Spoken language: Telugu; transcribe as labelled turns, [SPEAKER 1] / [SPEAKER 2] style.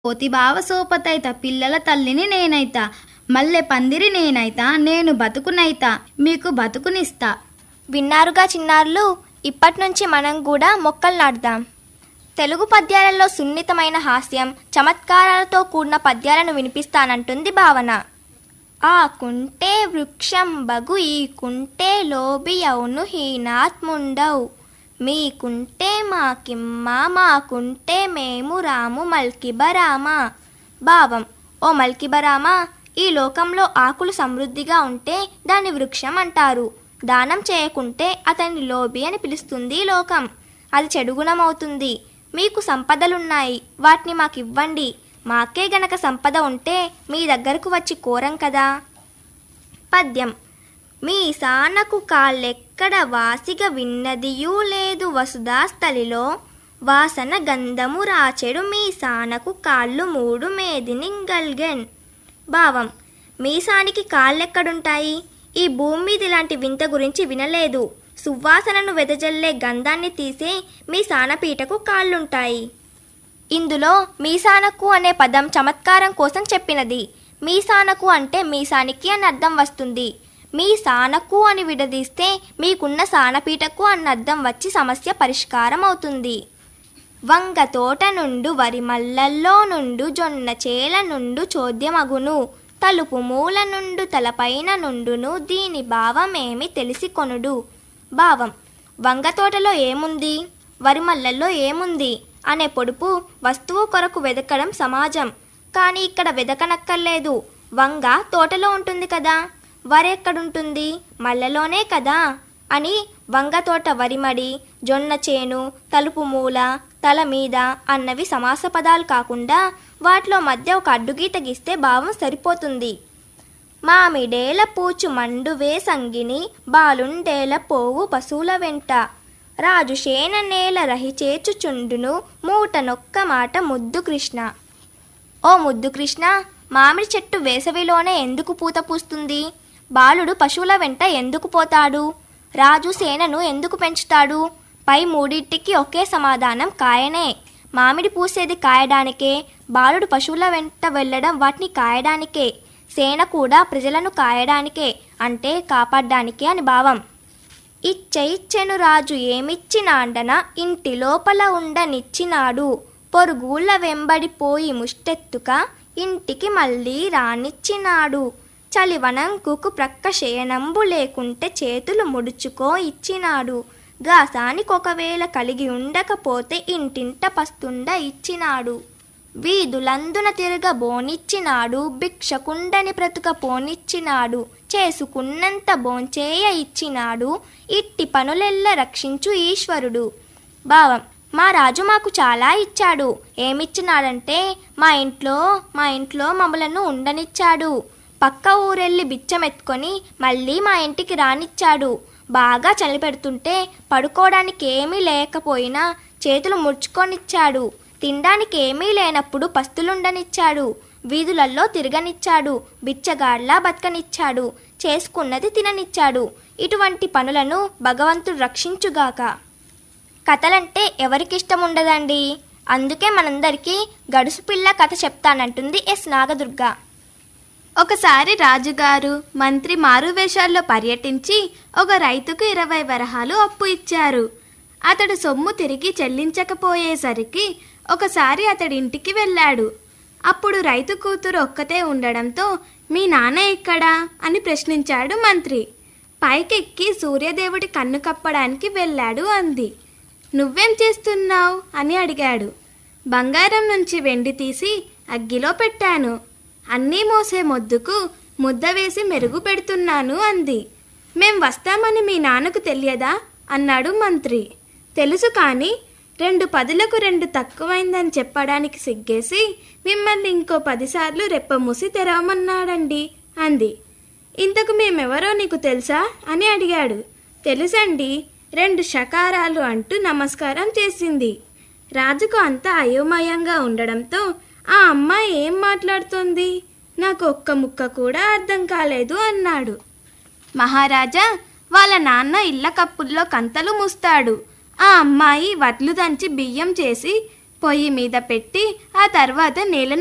[SPEAKER 1] కోతి బావ సోపతైత పిల్లల తల్లిని నేనైతా మల్లె పందిరి నేనైతా నేను బతుకునైతా మీకు బతుకునిస్తా
[SPEAKER 2] విన్నారుగా చిన్నారులు ఇప్పటి నుంచి మనం కూడా మొక్కలు నాటుదాం తెలుగు పద్యాలలో సున్నితమైన హాస్యం చమత్కారాలతో కూడిన పద్యాలను వినిపిస్తానంటుంది భావన ఆకుంటే వృక్షం బగు ఈకుంటే లోబియౌను హీనాత్ముండవు మీకుంటే మాకిమ్మ మాకుంటే మేము రాము మల్కిబరామ భావం ఓ మల్కిబరామ ఈ లోకంలో ఆకులు సమృద్ధిగా ఉంటే దాన్ని వృక్షం అంటారు దానం చేయకుంటే అతన్ని లోబి అని పిలుస్తుంది ఈ లోకం అది చెడు గుణమవుతుంది మీకు సంపదలున్నాయి వాటిని మాకివ్వండి మాకే గనక సంపద ఉంటే మీ దగ్గరకు వచ్చి కోరం కదా పద్యం మీ సానకు కాళ్ళెక్కడ వాసిగ విన్నదియూ లేదు వసుధాస్థలిలో వాసన గంధము రాచెడు మీ సానకు కాళ్ళు మూడు మేదినింగల్గెన్ భావం మీసానికి కాళ్ళెక్కడుంటాయి ఈ భూమి మీద ఇలాంటి వింత గురించి వినలేదు సువాసనను వెదజల్లే గంధాన్ని తీసే మీ సానపీటకు కాళ్ళుంటాయి ఇందులో మీసానకు అనే పదం చమత్కారం కోసం చెప్పినది మీసానకు అంటే మీసానికి అని అర్థం వస్తుంది మీ సానకు అని విడదీస్తే మీకున్న సానపీటకు అన్న అర్థం వచ్చి సమస్య పరిష్కారం అవుతుంది వంగ తోట నుండు వరి మల్లల్లో నుండు జొన్న చేల నుండు చోద్యమగును తలుపు మూల నుండు తలపైన నుండును దీని భావమేమి తెలిసి కొనుడు భావం వంగ తోటలో ఏముంది వరి మల్లల్లో ఏముంది అనే పొడుపు వస్తువు కొరకు వెదకడం సమాజం కానీ ఇక్కడ వెదకనక్కర్లేదు వంగ తోటలో ఉంటుంది కదా వరి ఎక్కడుంటుంది మల్లెలోనే కదా అని వంగ తోట వరిమడి జొన్న చేను తలుపు మూల తల మీద అన్నవి సమాస పదాలు కాకుండా వాటిలో మధ్య ఒక అడ్డుగీత గీస్తే భావం సరిపోతుంది మామిడేల పూచు మండువే సంగిని బాలుండేల పోవు పశువుల వెంట రాజు శేన నేల రహిచేచుచుండును మూట నొక్క మాట ముద్దు కృష్ణ ఓ ముద్దు కృష్ణ మామిడి చెట్టు వేసవిలోనే ఎందుకు పూత పూస్తుంది బాలుడు పశువుల వెంట ఎందుకు పోతాడు రాజు సేనను ఎందుకు పెంచుతాడు పై మూడింటికి ఒకే సమాధానం కాయనే మామిడి పూసేది కాయడానికే బాలుడు పశువుల వెంట వెళ్ళడం వాటిని కాయడానికే సేన కూడా ప్రజలను కాయడానికే అంటే కాపాడడానికే అని భావం ఇచ్చ ఇచ్చెను రాజు ఏమిచ్చినాండన ఇంటి లోపల ఉండనిచ్చినాడు పొరుగుళ్ళ వెంబడిపోయి ముష్టెత్తుక ఇంటికి మళ్ళీ రానిచ్చినాడు చలివనంకుకు ప్రక్క శయనంబు లేకుంటే చేతులు ముడుచుకో ఇచ్చినాడు గాసానికొకవేళ కలిగి ఉండకపోతే ఇంటింట పస్తుండ ఇచ్చినాడు వీధులందున తిరగ బోనిచ్చినాడు భిక్షకుండని బ్రతుక పోనిచ్చినాడు చేసుకున్నంత బోంచేయ ఇచ్చినాడు ఇట్టి పనులెల్ల రక్షించు ఈశ్వరుడు భావం మా రాజు మాకు చాలా ఇచ్చాడు ఏమిచ్చినాడంటే మా ఇంట్లో మా ఇంట్లో మమ్మలను ఉండనిచ్చాడు పక్క ఊరెళ్ళి బిచ్చమెత్తుకొని మళ్ళీ మా ఇంటికి రానిచ్చాడు బాగా చలి పెడుతుంటే పడుకోవడానికి ఏమీ లేకపోయినా చేతులు ముడుచుకొనిచ్చాడు తినడానికి ఏమీ లేనప్పుడు పస్తులుండనిచ్చాడు వీధులల్లో తిరగనిచ్చాడు బిచ్చగాడ్లా బతకనిచ్చాడు చేసుకున్నది తిననిచ్చాడు ఇటువంటి పనులను భగవంతుడు రక్షించుగాక కథలంటే ఎవరికిష్టం ఉండదండి అందుకే మనందరికీ గడుసు పిల్ల కథ చెప్తానంటుంది ఎస్ నాగదుర్గ
[SPEAKER 1] ఒకసారి రాజుగారు మంత్రి మారువేషాల్లో పర్యటించి ఒక రైతుకు ఇరవై వరహాలు అప్పు ఇచ్చారు అతడు సొమ్ము తిరిగి చెల్లించకపోయేసరికి ఒకసారి అతడి ఇంటికి వెళ్ళాడు అప్పుడు రైతు కూతురు ఒక్కతే ఉండడంతో మీ నాన్న ఎక్కడా అని ప్రశ్నించాడు మంత్రి పైకెక్కి సూర్యదేవుడి కన్ను కప్పడానికి వెళ్ళాడు అంది నువ్వేం చేస్తున్నావు అని అడిగాడు బంగారం నుంచి వెండి తీసి అగ్గిలో పెట్టాను అన్నీ మోసే మొద్దుకు ముద్ద వేసి మెరుగు పెడుతున్నాను అంది మేం వస్తామని మీ నాన్నకు తెలియదా అన్నాడు మంత్రి తెలుసు కానీ రెండు పదులకు రెండు తక్కువైందని చెప్పడానికి సిగ్గేసి మిమ్మల్ని ఇంకో పదిసార్లు రెప్పమూసి తెరవమన్నాడండి అంది ఇంతకు మేమెవరో నీకు తెలుసా అని అడిగాడు తెలుసండి రెండు షకారాలు అంటూ నమస్కారం చేసింది రాజుకు అంతా అయోమయంగా ఉండడంతో ఆ అమ్మాయి ఏం మాట్లాడుతోంది నాకు ఒక్క ముక్క కూడా అర్థం కాలేదు అన్నాడు మహారాజా వాళ్ళ నాన్న ఇళ్ళ కప్పుల్లో కంతలు మూస్తాడు ఆ అమ్మాయి వడ్లు దంచి బియ్యం చేసి పొయ్యి మీద పెట్టి ఆ తర్వాత నీళ్ళను